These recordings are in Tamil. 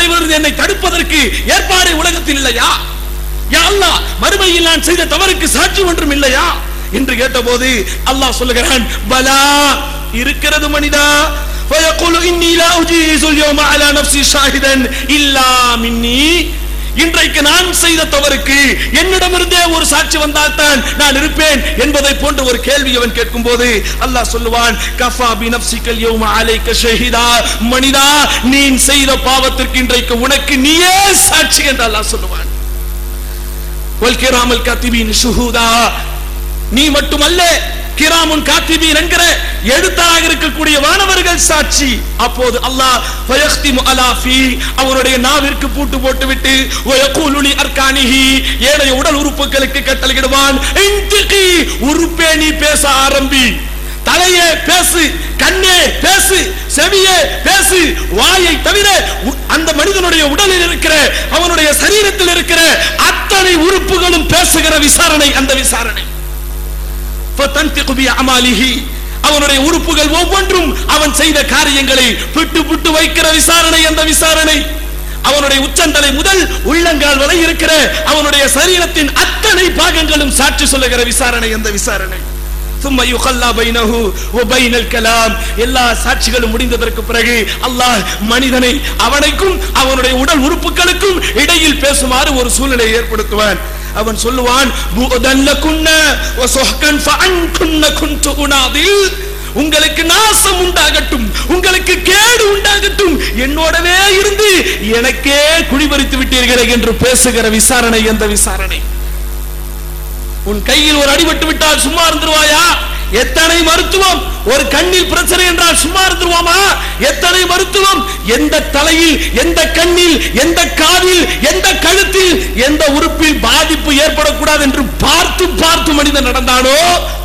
செய்வதிலிருந்து என்னை தடுப்பதற்கு ஏற்பாடு உலகத்தில் இல்லையா யா அல்லாஹ் மறுமையில் நான் செய்த தவறுக்கு சாட்சி ஒன்றும் இல்லையா என்று கேட்டபோது அல்லாஹ் சொல்லுகிறான் பலா இருக்கிறது மனிதா فيقول إني لا أجيز اليوم على نفسي شاهدا إلا مني இன்றைக்கு நான் செய்த தவறுக்கு என்னிடமிருந்தே ஒரு சாட்சி வந்தால்தான் நான் இருப்பேன் என்பதை போன்ற ஒரு கேள்வி அவன் கேட்கும் போது அல்லாஹ் சொல்லுவான் கஃபா பி நப்சிக்கல் யௌம அலைக்க ஷஹீதா மனிதா நீ செய்த பாவத்திற்கு இன்றைக்கு உனக்கு நீயே சாட்சி என்று அல்லாஹ் சொல்லுவான் வல்கிராமல் கத்திபின் ஷுஹூதா நீ மட்டுமல்ல கிராமுன் காத்திபீன் என்கிற எழுத்தாளராக இருக்கக்கூடிய வானவர்கள் சாட்சி அப்போது அல்லாஹ் ஃபயக்திமு அலா ஃபீ அவருடைய நாவிற்கு பூட்டு போட்டுவிட்டு வயகூலு லி அர்கானிஹி ஏனைய உடல் உறுப்புகளுக்கு கட்டளையிடுவான் இன்திகி உறுப்பே நீ பேச ஆரம்பி தலையே பேசு கண்ணே பேசு செவியே பேசு வாயை தவிர உ- அந்த மனிதனுடைய உடலில் இருக்கிற அவனுடைய சரீரத்தில் இருக்கிற அத்தனை உறுப்புகளும் பேசுகிற விசாரணை அந்த விசாரணை فَتَنْتِقُ بِأَعْمَالِهِ அவனுடைய உறுப்புகள் ஒவ்வொன்றும் அவன் செய்த காரியங்களை பிட்டு பிட்டு வைக்கிற விசாரணை அந்த விசாரணை அவனுடைய உச்சந்தலை முதல் உள்ளங்கால் வரை இருக்கிற அவனுடைய சரீரத்தின் அத்தனை பாகங்களும் சாட்சி சொல்லுகிற விசாரணை அந்த விசாரணை ثم يخلى بينه وبين الكلام எல்லா சாட்சிகளும் முடிந்ததற்கு பிறகு அல்லாஹ் மனிதனை அவனுக்கும் அவனுடைய உடல் உறுப்புகளுக்கும் இடையில் பேசுமாறு ஒரு சூழ்நிலை ஏற்படுத்துவான் அவன் சொல்லுவான் புதல்ல குன்ன வசுஹ்கன் ஃபஅன்குன்ன குன்து உனாதில் உங்களுக்கு நாசம் உண்டாகட்டும் உங்களுக்கு கேடு உண்டாகட்டும் என்னோடவே இருந்து எனக்கே குடிபறித்து விட்டீர்களே என்று பேசுகிற விசாரணை எந்த விசாரணை உன் கையில் ஒரு அடிபட்டு விட்டால் சும்மா இருந்துருவாயா எத்தனை மருத்துவம் ஒரு கண்ணில் பிரச்சனை என்றால் சும்மா இருந்துருவாமா எத்தனை மருத்துவம் எந்த தலையில் எந்த கண்ணில் எந்த காதில் எந்த கழுத்தில் எந்த உறுப்பில் பாதிப்பு ஏற்படக்கூடாது என்று பார்த்து பார்த்து மனிதன் நடந்தானோ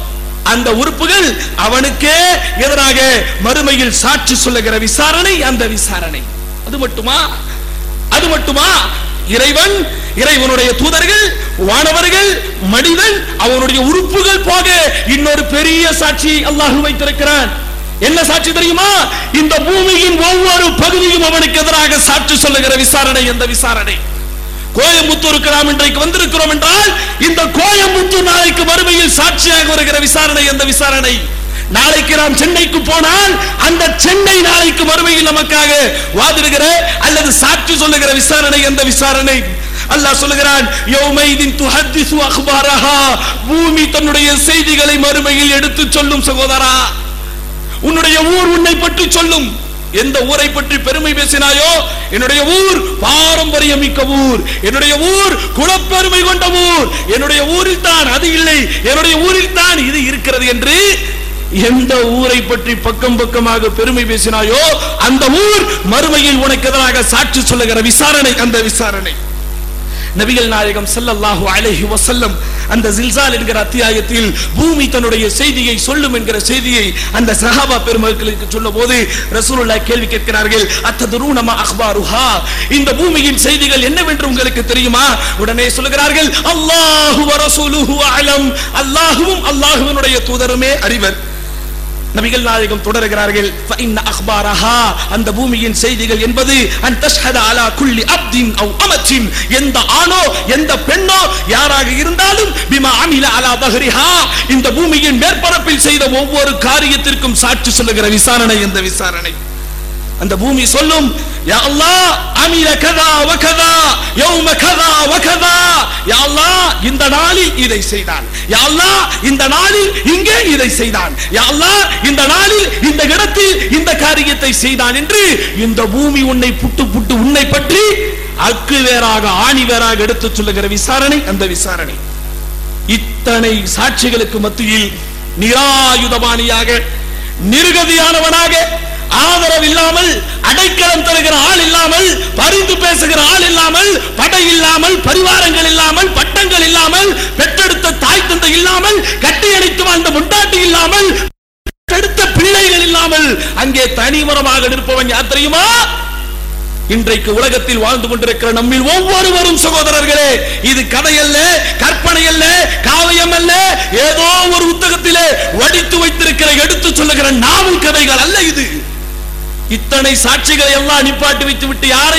அந்த உறுப்புகள் அவனுக்கே எதிராக மறுமையில் சாட்சி சொல்லுகிற விசாரணை அந்த விசாரணை அது மட்டுமா அது மட்டுமா இறைவன் இறைவனுடைய தூதர்கள் வானவர்கள் மனிதன் அவனுடைய உறுப்புகள் போக இன்னொரு பெரிய சாட்சி அல்லாஹ் வைத்திருக்கிறான் என்ன சாட்சி தெரியுமா இந்த பூமியின் ஒவ்வொரு பகுதியும் அவனுக்கு எதிராக சாட்சி சொல்லுகிற விசாரணை எந்த விசாரணை கோயம்புத்தூருக்கு நாம் இன்றைக்கு வந்திருக்கிறோம் என்றால் இந்த கோயம்புத்தூர் நாளைக்கு மறுமையில் சாட்சியாக வருகிற விசாரணை எந்த விசாரணை நாளைக்கு நாம் சென்னைக்கு போனால் அந்த சென்னை நாளைக்கு மறுமையில் நமக்காக வாதிடுகிற அல்லது சாட்சி சொல்லுகிற விசாரணை எந்த விசாரணை அல்லாஹ் சொல்லுகிறான் யௌமைதின் துஹத்திசு அக்பாரஹா பூமி தன்னுடைய செய்திகளை மறுமையில் எடுத்து சொல்லும் சகோதரா உன்னுடைய ஊர் உன்னை பற்றி சொல்லும் எந்த ஊரை பற்றி பெருமை பேசினாயோ என்னுடைய ஊர் பாரம்பரியம் மிக்க ஊர் என்னுடைய ஊர் குலப்பெருமை கொண்ட ஊர் என்னுடைய ஊரில் தான் அது இல்லை என்னுடைய ஊரில் தான் இது இருக்கிறது என்று எந்த ஊரை பற்றி பக்கம் பக்கமாக பெருமை பேசினாயோ அந்த ஊர் மறுமையில் உனக்கு எதிராக சாட்சி சொல்லுகிற விசாரணை அந்த விசாரணை நபிகள் நாயகம் ஸல்லல்லாஹு அலைஹி வஸல்லம் அந்த ஜில்சால் என்கிற அத்தியாயத்தில் பூமி தன்னுடைய செய்தியை சொல்லும் என்கிற செய்தியை அந்த சஹாபா பெருமக்களுக்கு சொன்ன போது ரசூலுல்லாஹ் கேள்வி கேட்கிறார்கள் அத்ததுரூன மா அக்பாருஹா இந்த பூமியின் செய்திகள் என்னவென்று உங்களுக்கு தெரியுமா உடனே சொல்லுகிறார்கள் அல்லாஹு வ ரசூலுஹு அலம் அல்லாஹுவும் அல்லாஹுவினுடைய தூதருமே அறிவர் நபிகள் நாயகம் தொடர்கிறார்கள் فإن أخبارها அந்த பூமியின் செய்திகள் என்பது அன் தஷ்ஹத அலா குல்லி அப்தின் அவ் அமத்தின் எந்த ஆணோ எந்த பெண்ணோ யாராக இருந்தாலும் பிமா அமில அலா தஹரிஹா இந்த பூமியின் மேற்பரப்பில் செய்த ஒவ்வொரு காரியத்திற்கும் சாட்சி சொல்லுகிற விசாரணை இந்த விசாரணை அந்த பூமி சொல்லும் யா அல்லாஹ் அமில கதா வ கதா யௌம கதா வ கதா யா அல்லாஹ் இந்த நாளில் இதை செய்தான் யா அல்லாஹ் இந்த நாளில் இங்கே இதை செய்தான் யா அல்லாஹ் இந்த நாளில் இந்த இடத்தில் இந்த காரியத்தை செய்தான் என்று இந்த பூமி உன்னை புட்டு புட்டு உன்னை பற்றி அக்கு வேறாக ஆணி வேறாக எடுத்துச் சொல்லுகிற விசாரணை அந்த விசாரணை இத்தனை சாட்சிகளுக்கு மத்தியில் நிராயுதபாணியாக நிர்கதியானவனாக ஆதரவு இல்லாமல் அடைக்கலம் தருகிற ஆள் இல்லாமல் பரிந்து பேசுகிற ஆள் இல்லாமல் படை இல்லாமல் பரிவாரங்கள் இல்லாமல் பட்டங்கள் இல்லாமல் பெற்றெடுத்த தாய் தந்தை இல்லாமல் கட்டியணைத்து வாழ்ந்த முண்டாட்டி இல்லாமல் பெற்றெடுத்த பிள்ளைகள் இல்லாமல் அங்கே தனிமரமாக நிற்பவன் யார் தெரியுமா இன்றைக்கு உலகத்தில் வாழ்ந்து கொண்டிருக்கிற நம்மில் ஒவ்வொருவரும் சகோதரர்களே இது கதை அல்ல கற்பனை அல்ல காவியம் அல்ல ஏதோ ஒரு புத்தகத்திலே வடித்து வைத்திருக்கிற எடுத்து சொல்லுகிற நாவல் கதைகள் அல்ல இது இத்தனை சாட்சிகளை எல்லாம் நிப்பாட்டி வைத்து விட்டு யாரை